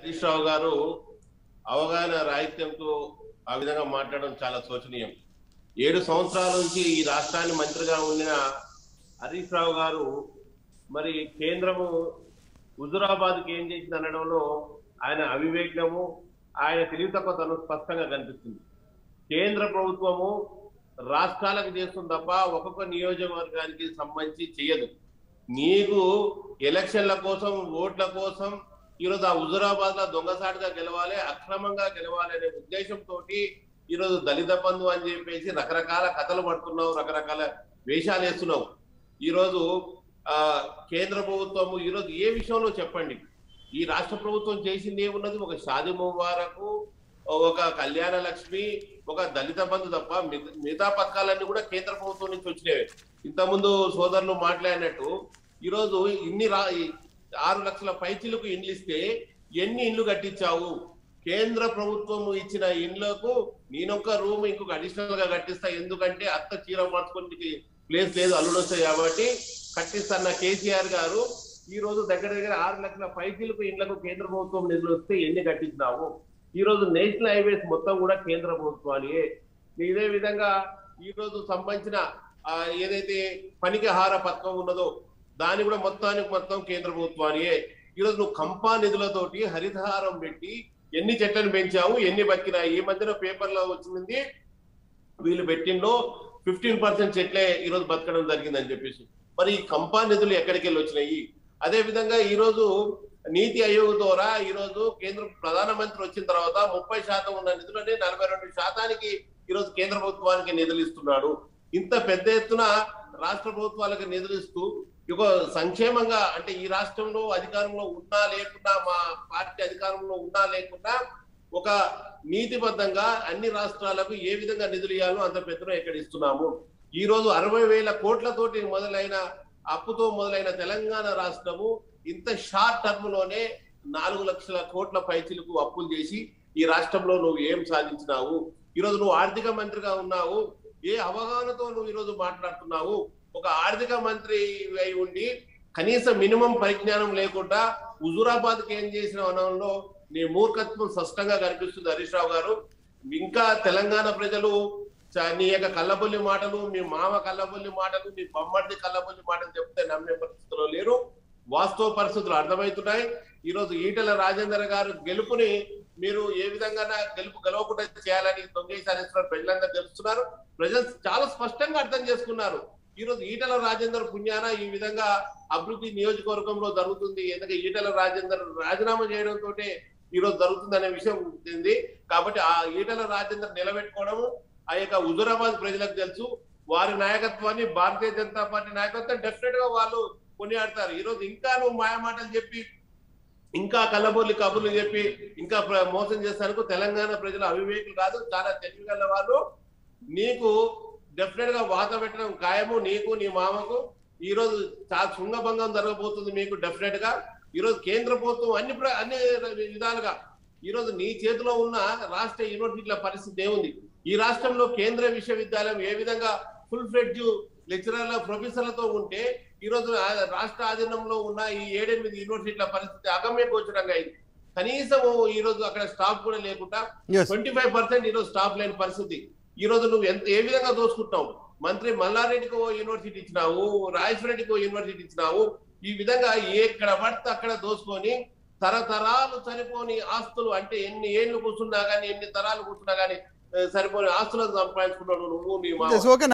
హరీష్ రావు గారు అవగాహన రాహిత్యంతో ఆ విధంగా మాట్లాడడం చాలా శోచనీయం ఏడు సంవత్సరాల నుంచి ఈ రాష్ట్రాన్ని మంత్రిగా ఉండిన హరీష్ రావు గారు మరి కేంద్రము హుజురాబాద్కి ఏం చేసింది అనడంలో ఆయన అవివేకము ఆయన తెలివి తక్కువతనం స్పష్టంగా కనిపిస్తుంది కేంద్ర ప్రభుత్వము రాష్ట్రాలకు చేస్తుంది తప్ప ఒక్కొక్క నియోజకవర్గానికి సంబంధించి చేయదు నీకు ఎలక్షన్ల కోసం ఓట్ల కోసం ఈరోజు ఆ హుజురాబాద్ లో దొంగసాటుగా గెలవాలి అక్రమంగా గెలవాలి అనే ఉద్దేశంతో ఈరోజు దళిత బంధు అని చెప్పేసి రకరకాల కథలు పడుతున్నావు రకరకాల వేషాలు వేస్తున్నావు ఈరోజు ఆ కేంద్ర ప్రభుత్వము ఈరోజు ఏ విషయంలో చెప్పండి ఈ రాష్ట్ర ప్రభుత్వం చేసింది ఏమున్నది ఒక షాది ముబారకు ఒక కళ్యాణ లక్ష్మి ఒక దళిత బంధు తప్ప మిగ- మిగతా పథకాలన్నీ కూడా కేంద్ర ప్రభుత్వం నుంచి వచ్చినవే ఇంతకుముందు సోదరులు మాట్లాడినట్టు ఈరోజు ఇన్ని రా ఈ ఆరు లక్షల పైచీలకు ఇండ్లు ఇస్తే ఎన్ని ఇండ్లు కట్టించావు కేంద్ర ప్రభుత్వం ఇచ్చిన ఇండ్లకు నేనొక రూమ్ ఇంకొక అడిషనల్ గా కట్టిస్తా ఎందుకంటే అత్త చీర మార్చుకోనికి ప్లేస్ లేదు అల్లుడు వస్తాయి కాబట్టి కట్టిస్తున్న కేసీఆర్ గారు ఈ రోజు దగ్గర దగ్గర ఆరు లక్షల పైచీలకు ఇండ్లకు కేంద్ర ప్రభుత్వం నిధులు వస్తే ఎన్ని కట్టించినావు ఈ రోజు నేషనల్ హైవేస్ మొత్తం కూడా కేంద్ర ప్రభుత్వానియే ఇదే విధంగా ఈ రోజు సంబంధించిన ఆ, ఏదైతే పనికి ఆహార పథకం ఉన్నదో దాని కూడా మొత్తానికి మొత్తం కేంద్ర ప్రభుత్వానియే ఈరోజు నువ్వు కంపా నిధులతోటి హరితహారం పెట్టి ఎన్ని చెట్లను పెంచావు ఎన్ని బతికినాయి ఈ మధ్యన పేపర్ లో వచ్చింది వీళ్ళు పెట్టిండో ఫిఫ్టీన్ పర్సెంట్ చెట్లే ఈరోజు బతకడం జరిగిందని చెప్పేసి మరి ఈ కంపా నిధులు ఎక్కడికి వెళ్ళి వచ్చినాయి అదే విధంగా ఈ రోజు నీతి ఆయోగ్ ద్వారా ఈ రోజు కేంద్ర ప్రధానమంత్రి వచ్చిన తర్వాత ముప్పై శాతం ఉన్న నిధులని నలభై రెండు శాతానికి ఈ రోజు కేంద్ర ప్రభుత్వానికి నిధులు ఇస్తున్నాడు ఇంత పెద్ద ఎత్తున రాష్ట్ర ప్రభుత్వాలకు నిధులు ఇస్తూ ఇక సంక్షేమంగా అంటే ఈ రాష్ట్రంలో అధికారంలో ఉన్నా లేకున్నా మా పార్టీ అధికారంలో ఉన్నా లేకున్నా ఒక నీతిబద్ధంగా అన్ని రాష్ట్రాలకు ఏ విధంగా నిధులు ఇవ్వాలో అంత పెద్దన ఎక్కడ ఇస్తున్నాము ఈ రోజు అరవై వేల కోట్లతోటి మొదలైన అప్పుతో మొదలైన తెలంగాణ రాష్ట్రము ఇంత షార్ట్ టర్మ్ లోనే నాలుగు లక్షల కోట్ల పైచిలకు అప్పులు చేసి ఈ రాష్ట్రంలో నువ్వు ఏం సాధించినావు ఈరోజు నువ్వు ఆర్థిక మంత్రిగా ఉన్నావు ఏ అవగాహనతో నువ్వు ఈరోజు మాట్లాడుతున్నావు ఒక ఆర్థిక మంత్రి అయి ఉండి కనీసం మినిమం పరిజ్ఞానం లేకుండా హుజూరాబాద్ కి ఏం చేసిన వనంలో నీ మూర్ఖత్వం స్పష్టంగా కనిపిస్తుంది హరీష్ రావు గారు ఇంకా తెలంగాణ ప్రజలు చ- నీ యొక్క కల్లబొల్లి మాటలు మీ మామ కల్లబొల్లి మాటలు మీ బొమ్మడిది కల్లబొల్లి మాటలు చెప్తే నమ్మే పరిస్థితిలో లేరు వాస్తవ పరిస్థితులు అర్థమవుతున్నాయి ఈ రోజు ఈటల రాజేందర్ గారు గెలుపుని మీరు ఏ విధంగా గెలుపు గెలవకుండా చేయాలని దొంగేశారేశ్వర ప్రజలందరూ తెలుస్తున్నారు ప్రజలు చాలా స్పష్టంగా అర్థం చేసుకున్నారు ఈ రోజు ఈటల రాజేందర్ పుణ్యాన ఈ విధంగా అభివృద్ధి నియోజకవర్గంలో జరుగుతుంది ఎందుకంటే ఈటల రాజేందర్ రాజీనామా చేయడంతో ఈ రోజు జరుగుతుంది అనే విషయం ఉంది కాబట్టి ఆ ఈటల రాజేందర్ నిలబెట్టుకోవడము ఆ యొక్క హుజురాబాద్ ప్రజలకు తెలుసు వారి నాయకత్వాన్ని భారతీయ జనతా పార్టీ నాయకత్వం డెఫినెట్ గా వాళ్ళు కొనియాడతారు ఈ రోజు ఇంకా నువ్వు మాయమాటలు చెప్పి ఇంకా కళ్ళబొల్లి కబుర్లు చెప్పి ఇంకా ప్ర- మోసం చేస్తానికి తెలంగాణ ప్రజలు అవివేకులు కాదు చాలా తెలివిగల వాళ్ళు నీకు డెఫినెట్ గా వాత పెట్టడం ఖాయము నీకు నీ మామకు ఈ రోజు చాలా శృంగభంగం జరగబోతుంది మీకు డెఫినెట్ గా ఈ రోజు కేంద్ర ప్రభుత్వం అన్ని ప్ర- అన్ని విధాలుగా ఈ రోజు నీ చేతిలో ఉన్న రాష్ట్ర యూనివర్సిటీల పరిస్థితి ఏముంది ఈ రాష్ట్రంలో కేంద్ర విశ్వవిద్యాలయం ఏ విధంగా ఫుల్ ఫ్లెడ్జ్ లెక్చరర్ల ప్రొఫెసర్లతో ఉంటే ఈ రోజు ఆ- రాష్ట్ర ఆధీనంలో ఉన్న ఈ ఏడెనిమిది యూనివర్సిటీల పరిస్థితి అగమ్య గోచరంగా అయింది కనీసం ఈ రోజు అక్కడ స్టాఫ్ కూడా లేకుండా Yes. ట్వంటీ ఫైవ్ పర్సెంట్ ఈ రోజు స్టాఫ్ లేని పరిస్థితి ఈ రోజు నువ్వు ఎంత ఏ విధంగా దోసుకుంటున్నావు మంత్రి మల్లారెడ్డికి ఓ యూనివర్సిటీ ఇచ్చినావు రాజేశ్వరెడ్డికి ఓ యూనివర్సిటీ ఇచ్చినావు ఈ విధంగా ఎక్కడ పడితే అక్కడ దోసుకొని తరతరాలు సరిపోని ఆస్తులు అంటే ఎన్ని ఏళ్ళు కూర్చున్నా గానీ ఎన్ని తరాలు కూర్చున్నా గానీ ఆ, సరిపోని ఆస్తులను సంపాదించుకున్నాడు నువ్వు నీ మామ Yes, okay.